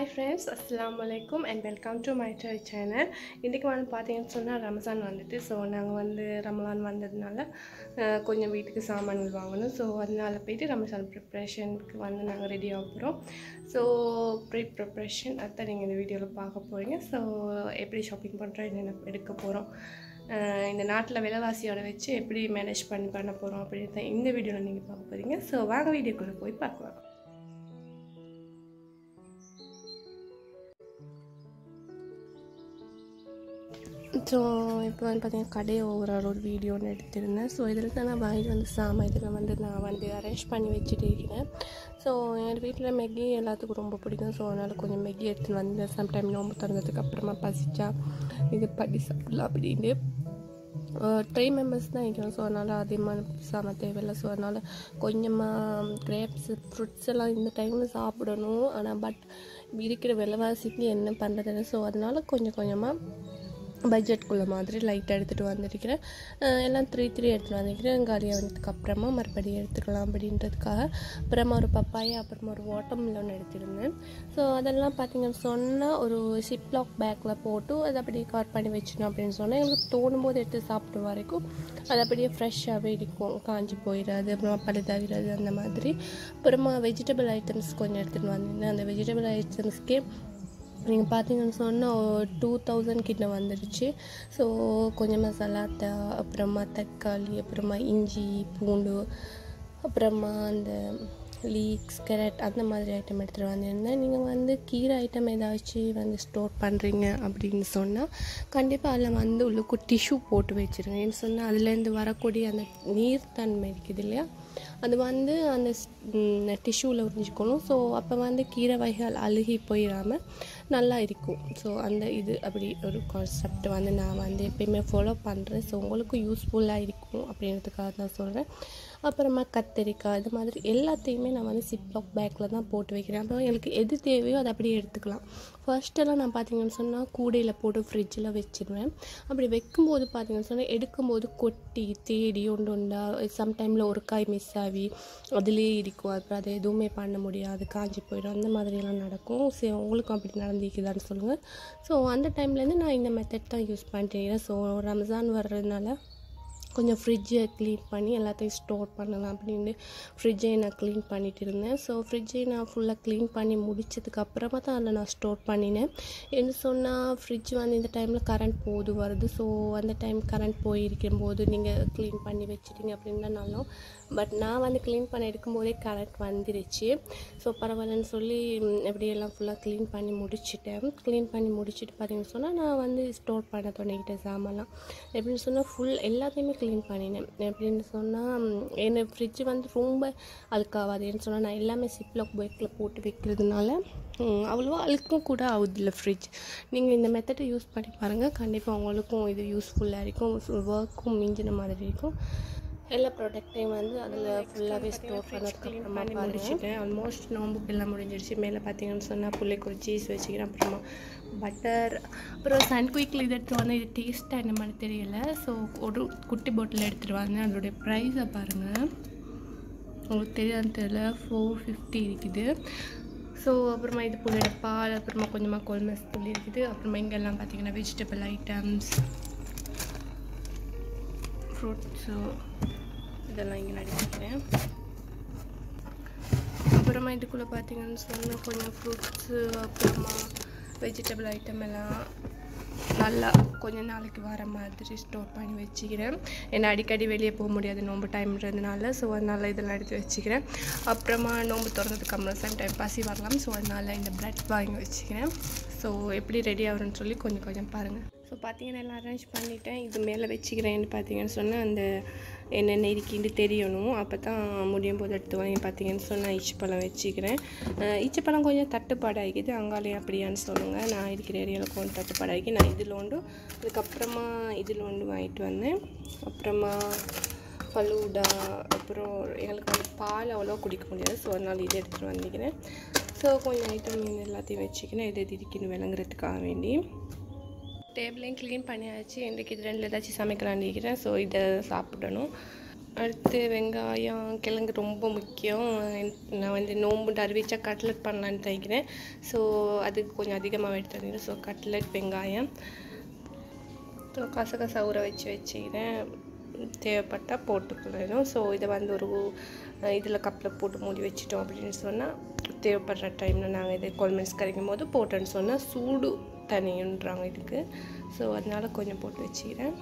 hi friends அஸ்ஸலாமு அலைக்கும் and welcome to my try channel இன்றைக்கி வந்து பார்த்தீங்கன்னு சொன்னால் ரமசான் வந்துட்டு ஸோ நாங்கள் வந்து ரமலான் வந்ததுனால அஹ், கொஞ்சம் வீட்டுக்கு சாமான்கள் வாங்கணும் ஸோ அதனால போயிட்டு ரமசான் ப்ரிப்ரேஷனுக்கு வந்து நாங்கள் ரெடி ஆக போகிறோம் ஸோ ப்ரீ ப்ரிப்ரேஷன் அதுதான் நீங்கள் இந்த வீடியோவில் பார்க்க போகிறீங்க ஸோ எப்படி ஷாப்பிங் பண்ணுறோம் என்னென்ன எடுக்க போகிறோம் இந்த நாட்டில் விலைவாசியோட வச்சு எப்படி மேனேஜ் பண்ணி பண்ண போகிறோம் அப்படின்னு தான் இந்த வீடியோவில் நீங்கள் பார்க்க போகிறீங்க ஸோ வாங்க வீடியோக்குள்ளே போய் பார்க்கலாம் ஸோ இப்போ வந்து பார்த்தீங்கன்னா கடையை ஓவரால் ஒரு வீடியோ ஒன்று எடுத்திருந்தேன் ஸோ இதில் தான் நான் வாங்கிட்டு வந்து சாமான் இதில் வந்து நான் வந்து அரேஞ்ச் பண்ணி வச்சுட்டு இருக்கிறேன் ஸோ எங்கள் வீட்டில் மேகி எல்லாத்துக்கும் ரொம்ப பிடிக்கும் ஸோ அதனால் கொஞ்சம் மேகி எடுத்துன்னு வந்து சம்டைம் நோம்பு திறந்ததுக்கு அப்புறமா பசிச்சா இது பண்ணி சாப்பிடலாம் அப்படின்ட்டு த்ரீ மெம்பர்ஸ் தான் இருக்கிறோம் ஸோ அதனால் அதிகமான சாமான் தேவையில்லை ஸோ அதனால் கொஞ்சமாக கிரேப்ஸ் ஃப்ரூட்ஸ் எல்லாம் இந்த டைமில் சாப்பிடணும் ஆனால் பட் இருக்கிற விலைவாசிக்கு என்ன பண்ணுறதுன்னு ஸோ அதனால் கொஞ்சம் கொஞ்சமாக பட்ஜெட்குள்ள மாதிரி லைட்டாக எடுத்துகிட்டு வந்திருக்கிறேன் அஹ் எல்லாம் த்ரீ த்ரீ எடுத்துகிட்டு வந்திருக்கிறேன் காலியாக வந்ததுக்கு அப்புறமா மறுபடியும் எடுத்துக்கலாம் அப்படின்றதுக்காக அப்புறமா ஒரு பப்பாயா அப்புறமா ஒரு வாட்டர்மெலன் எடுத்திருந்தேன் ஸோ அதெல்லாம் பார்த்தீங்கன்னு சொன்னால் ஒரு சிப்லாக் பேக்கில் போட்டு அதை அப்படியே கவர் பண்ணி வச்சிடணும் அப்படின்னு சொன்னால் எங்களுக்கு தோணும் போது எடுத்து சாப்பிட்ற வரைக்கும் அது அப்படியே ஃப்ரெஷ்ஷாகவே இருக்கும் காஞ்சி போயிடாது அப்புறமா பழுதாகிறது அந்த மாதிரி அப்புறமா வெஜிடபிள் ஐட்டம்ஸ் கொஞ்சம் எடுத்துகிட்டு வந்திருந்தேன் அந்த வெஜிடபிள் ஐட்டம்ஸ்க்கே நீங்கள் பார்த்தீங்கன்னு சொன்னால் டூ தௌசண்ட் கிட்ட வந்துடுச்சு ஸோ கொஞ்சமாக சலாத்தா அப்புறமா தக்காளி அப்புறமா இஞ்சி பூண்டு அப்புறமா அந்த லீக்ஸ் கேரட் அந்த மாதிரி ஐட்டம் எடுத்துகிட்டு வந்திருந்தேன் நீங்கள் வந்து கீரை ஐட்டம் ஏதாச்சும் வந்து ஸ்டோர் பண்ணுறீங்க அப்படின்னு சொன்னால் கண்டிப்பாக அதில் வந்து உள்ளுக்கு டிஷ்யூ போட்டு வச்சுருங்க ஏன்னு சொன்னால் அதுலேருந்து வரக்கூடிய அந்த நீர்த்தன்மை இருக்குது இல்லையா அது வந்து அந்த டிஷ்யூவில் உறிஞ்சிக்கணும் ஸோ அப்போ வந்து கீரை வகைகள் அழுகி போயிடாமல் நல்லா இருக்கும் ஸோ அந்த இது அப்படி ஒரு கான்செப்ட் வந்து நான் வந்து எப்பயுமே ஃபாலோ பண்ணுறேன் ஸோ உங்களுக்கும் யூஸ்ஃபுல்லாக இருக்கும் அப்படின்றதுக்காக தான் சொல்கிறேன் அப்புறமா கத்திரிக்காய் இது மாதிரி எல்லாத்தையுமே நான் வந்து சிப்லாக் பேக்கில் தான் போட்டு வைக்கிறேன் அப்புறம் எனக்கு எது தேவையோ அதை அப்படியே எடுத்துக்கலாம் ஃபர்ஸ்ட்டெல்லாம் நான் பார்த்தீங்கன்னு சொன்னால் கூடையில் போட்டு ஃப்ரிட்ஜில் வச்சிருவேன் அப்படி வைக்கும்போது பார்த்தீங்கன்னு சொன்னால் எடுக்கும்போது கொட்டி தேடி ஒன்று உண்டா சம்டைமில் ஒரு காய் மிஸ் ஆகி அதுலேயே இருக்கும் அப்புறம் அதை எதுவுமே பண்ண முடியாது காஞ்சி போயிடும் அந்த மாதிரியெல்லாம் நடக்கும் சரி உங்களுக்கும் அப்படி நடந்திருக்குதான்னு சொல்லுங்கள் ஸோ அந்த டைம்லேருந்து நான் இந்த மெத்தட் தான் யூஸ் பண்ணிட்டேன் ஸோ ரம்ஜான் வர்றதுனால கொஞ்சம் ஃப்ரிட்ஜை க்ளீன் பண்ணி எல்லாத்தையும் ஸ்டோர் பண்ணலாம் அப்படின்னு ஃப்ரிட்ஜை நான் க்ளீன் பண்ணிட்டு இருந்தேன் ஸோ ஃப்ரிட்ஜை நான் ஃபுல்லாக க்ளீன் பண்ணி முடிச்சதுக்கு அப்புறமா தான் அதில் நான் ஸ்டோர் பண்ணினேன் என்ன சொன்னால் ஃப்ரிட்ஜ் வந்து இந்த டைமில் கரண்ட் போது வருது ஸோ அந்த டைம் கரண்ட் போயிருக்கும் போது நீங்கள் க்ளீன் பண்ணி வச்சிட்டீங்க அப்படின்னாலும் பட் நான் வந்து க்ளீன் பண்ண எடுக்கும்போதே கரண்ட் வந்துருச்சு ஸோ பரவாயில்லன்னு சொல்லி ம், எப்படியெல்லாம் ஃபுல்லாக க்ளீன் பண்ணி முடிச்சிட்டேன் க்ளீன் பண்ணி முடிச்சுட்டு பார்த்தீங்கன்னு சொன்னால் நான் வந்து ஸ்டோர் பண்ண தொடங்கிட்டேன் சாமான்லாம் எப்படின்னு சொன்னால் ஃபுல் எல்லாத்தையுமே க்ளீன் பண்ணினேன் எப்படின்னு சொன்னால் என்ன ஃப்ரிட்ஜ் வந்து ரொம்ப அழுக்காகாது ஏன்னு சொன்னால் நான் எல்லாமே சிப்லாக் பேக்கில் போட்டு வைக்கிறதுனால ம், அவ்வளோவா அழுக்கும் கூட ஆகுதில்ல ஃப்ரிட்ஜ் நீங்கள் இந்த மெத்தடை யூஸ் பண்ணி பாருங்கள் கண்டிப்பாக உங்களுக்கும் இது யூஸ்ஃபுல்லாக இருக்கும் ஒர்க்கும் மிஞ்சின மாதிரி இருக்கும் எல்லா ப்ராடக்ட்டையும் வந்து அதில் ஃபுல்லாகவே ஸ்டோர் பண்ணதுக்கு அப்புறமா முடிச்சுட்டேன் ஆல்மோஸ்ட் நோம்புக்கு எல்லாம் முடிஞ்சிருச்சு மேலே பார்த்தீங்கன்னு சொன்னால் பிள்ளைக்கு ஒரு சீஸ் வச்சுக்கிறேன் அப்புறமா பட்டர் அப்புறம் சன்குயிக்கில் இது எடுத்து வந்து இது டேஸ்ட்டாக என்ன மாதிரி தெரியல ஸோ ஒரு குட்டி பாட்டில் எடுத்துகிட்டு வந்தேன் அதோடைய ப்ரைஸை பாருங்கள் உங்களுக்கு தெரியாதுன்னு தெரியல ஃபோர் ஃபிஃப்டி இருக்குது ஸோ அப்புறமா இது புள்ளோட பால் அப்புறமா கொஞ்சமாக கொல்மஸ் தூள் இருக்குது அப்புறமா இங்கெல்லாம் பார்த்தீங்கன்னா வெஜிடபிள் ஐட்டம்ஸ் ஃப்ரூட்ஸு இதெல்லாம் இங்கே நடிச்சிருக்கேன் அப்புறமா இதுக்குள்ளே பார்த்தீங்கன்னு சொன்னால் கொஞ்சம் ஃப்ரூட்ஸு அப்புறமா வெஜிடபிள் ஐட்டம் எல்லாம் நல்லா கொஞ்ச நாளைக்கு வர மாதிரி ஸ்டோர் பண்ணி வச்சுக்கிறேன் ஏன்னா அடிக்கடி வெளியே போக முடியாது நோம்பு டைம்ன்றதுனால ஸோ அதனால் இதெல்லாம் எடுத்து வச்சுக்கிறேன் அப்புறமா நோம்பு திறந்ததுக்கு அப்புறம் சம் டைம் பசி வரலாம் ஸோ அதனால் இந்த பிரெட் வாங்கி வச்சுக்கிறேன் ஸோ எப்படி ரெடி ஆகுறேன்னு சொல்லி கொஞ்சம் கொஞ்சம் பாருங்கள் ஸோ பார்த்தீங்கன்னா எல்லாம் அரேஞ்ச் பண்ணிட்டேன் இது மேலே வச்சுக்கிறேன்னு பார்த்தீங்கன்னு சொன்னால் அந்த என்னென்ன இருக்கின்னு தெரியணும் அப்போ தான் முடியும் போது எடுத்து வாங்கி பார்த்தீங்கன்னு சொன்னால் ஈச்சப்பழம் வச்சுக்கிறேன் அஹ் ஈச்சப்பழம் கொஞ்சம் தட்டுப்பாடாகிக்குது அங்காலே அப்படியான்னு சொல்லுங்கள் நான் இருக்கிற ஏரியாவில் கொஞ்சம் தட்டுப்பாடாகி நான் இதில் ஒன்று அதுக்கப்புறமா இதில் ஒன்று வாங்கிட்டு வந்தேன் அப்புறமா ஃபலூடா அப்புறம் எங்களுக்கு வந்து பால் அவ்வளோ குடிக்க முடியாது ஸோ அதனால் இதை எடுத்துகிட்டு வந்துக்கிறேன் ஸோ கொஞ்சம் ஐட்டம் எல்லாத்தையும் வச்சுக்கிறேன் எது எது இருக்குன்னு விளங்குறதுக்காக வேண்டி டேபிளையும் க்ளீன் பண்ணியாச்சு இன்றைக்கி இது ரெண்டில் ஏதாச்சும் சமைக்கலான்னு இருக்கிறேன் ஸோ இதை சாப்பிடணும் அடுத்து வெங்காயம் கிழங்கு ரொம்ப முக்கியம் நான் வந்து நோம்பு அறிவிச்சா கட்லெட் பண்ணலான்னு நினைக்கிறேன் ஸோ அதுக்கு கொஞ்சம் அதிகமாக எடுத்து வந்தீங்க ஸோ கட்லெட் வெங்காயம் ஸோ கசகசா ஊற வச்சு வச்சுக்கிறேன் தேவைப்பட்டால் போட்டுக்கணும் ஸோ இதை வந்து ஒரு இதில் கப்பில் போட்டு மூடி வச்சிட்டோம் அப்படின்னு சொன்னால் தேவைப்படுற டைமில் நாங்கள் இது கொல்மெண்ட்ஸ் கிடைக்கும் போது போட்டோன்னு சொன்னால் சூடு தனின்றாங்க இதுக்கு ஸோ அதனால் கொஞ்சம் போட்டு வச்சுக்கிறேன்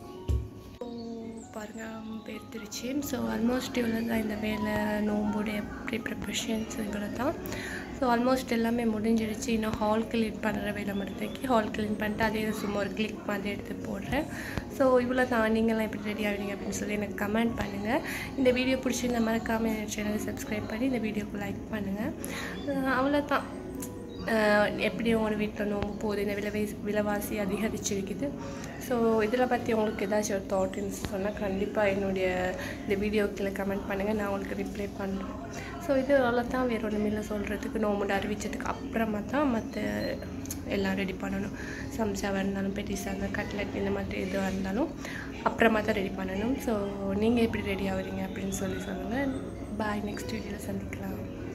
பாருங்கள் பேர்த்துருச்சு ஸோ ஆல்மோஸ்ட் இவ்வளோ தான் இந்த வேலை நோம்போடைய ப்ரீ ப்ரிப்ரேஷன்ஸ் இவ்வளோ தான் ஸோ ஆல்மோஸ்ட் எல்லாமே முடிஞ்சிடுச்சு இன்னும் ஹால் கிளீன் பண்ணுற வேலை மட்டும் ஹால் கிளீன் பண்ணிட்டு அதே சும்மா ஒரு கிளிக் மாதிரி எடுத்து போடுறேன் ஸோ இவ்வளோ தான் நீங்களாம் எப்படி ரெடி ஆகிறீங்க அப்படின்னு சொல்லி எனக்கு கமெண்ட் பண்ணுங்கள் இந்த வீடியோ பிடிச்சிருந்த மறக்காமல் என் சேனலை சப்ஸ்கிரைப் பண்ணி இந்த வீடியோக்கு லைக் பண்ணுங்கள் அவ்வளோதான் எப்படி உங்களோட வீட்டில் நோம்பு போகுது இந்த விலை விலைவாசி அதிகரிச்சிருக்குது ஸோ இதில் பற்றி உங்களுக்கு ஏதாச்சும் ஒரு தாட் இருந்துச்சு சொன்னால் கண்டிப்பாக என்னுடைய இந்த வீடியோக்கில் கமெண்ட் பண்ணுங்கள் நான் உங்களுக்கு ரிப்ளை பண்ணுறேன் ஸோ இது அவ்வளோதான் வேறு ஒன்றுமில்ல சொல்கிறதுக்கு நோம்பு அறிவிச்சதுக்கு அப்புறமா தான் மற்ற எல்லாம் ரெடி பண்ணணும் சம்சாவாக இருந்தாலும் பெட்டிஸாக இருந்தாலும் கட்லெட் இந்த மாதிரி எதுவாக இருந்தாலும் அப்புறமா தான் ரெடி பண்ணணும் ஸோ நீங்கள் எப்படி ரெடி ஆகுறீங்க அப்படின்னு சொல்லி சொல்லுங்கள் பாய் நெக்ஸ்ட் வீடியோவில் சந்திக்கலாம்